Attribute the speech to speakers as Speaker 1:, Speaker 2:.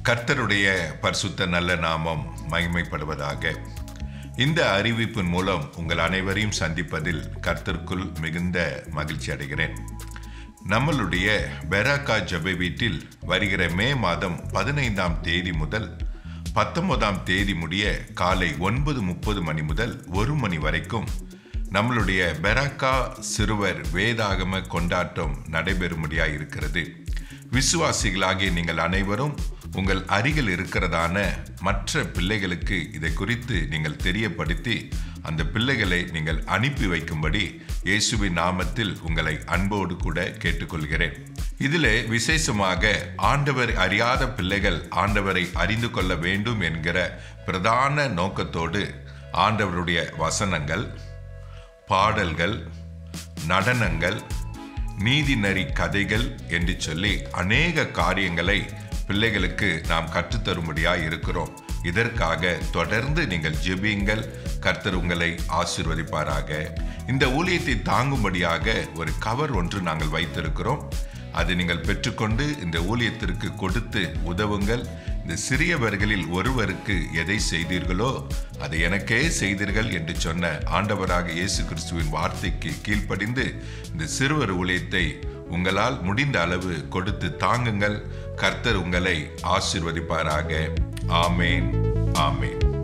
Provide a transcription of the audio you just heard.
Speaker 1: கர்த்தருடைய பரிசுத்த நல்ல நாமம் மகிமைப்படுவதாக இந்த அறிவிப்பின் மூலம் உங்கள் அனைவரையும் சந்திப்பதில் கர்த்தருக்குள் மிகுந்த மகிழ்ச்சி அடைகிறேன் நம்மளுடைய பெராக்கா ஜபை வீட்டில் வருகிற மே மாதம் பதினைந்தாம் தேதி முதல் பத்தொன்பதாம் தேதி முடிய காலை ஒன்பது முப்பது மணி முதல் ஒரு மணி வரைக்கும் நம்மளுடைய பெராக்கா சிறுவர் வேதாகம கொண்டாட்டம் நடைபெறும்படியாக இருக்கிறது விசுவாசிகளாகிய நீங்கள் அனைவரும் உங்கள் அருகில் இருக்கிறதான மற்ற பிள்ளைகளுக்கு இதை குறித்து நீங்கள் தெரியப்படுத்தி அந்த பிள்ளைகளை நீங்கள் அனுப்பி வைக்கும்படி இயேசுவின் நாமத்தில் உங்களை அன்போடு கூட கேட்டுக்கொள்கிறேன் இதிலே விசேஷமாக ஆண்டவர் அறியாத பிள்ளைகள் ஆண்டவரை அறிந்து கொள்ள வேண்டும் என்கிற பிரதான நோக்கத்தோடு ஆண்டவருடைய வசனங்கள் பாடல்கள் நடனங்கள் நீதிநெறி கதைகள் என்று சொல்லி அநேக காரியங்களை பிள்ளைகளுக்கு நாம் கற்றுத்தரும்படியாக இருக்கிறோம் இதற்காக தொடர்ந்து நீங்கள் ஜெபியுங்கள் கர்த்தர் உங்களை ஆசிர்வதிப்பாராக இந்த ஊழியத்தை தாங்கும்படியாக ஒரு கவர் ஒன்று நாங்கள் வைத்திருக்கிறோம் அதை நீங்கள் பெற்றுக்கொண்டு இந்த ஊழியத்திற்கு கொடுத்து உதவுங்கள் இந்த சிறியவர்களில் ஒருவருக்கு எதை செய்தீர்களோ அதை எனக்கே செய்தீர்கள் என்று சொன்ன ஆண்டவராக இயேசு கிறிஸ்துவின் வார்த்தைக்கு கீழ்ப்படிந்து இந்த சிறுவர் ஊழியத்தை உங்களால் முடிந்த அளவு கொடுத்து தாங்குங்கள் கர்த்தர் உங்களை ஆசிர்வதிப்பாராக ஆமேன் ஆமேன்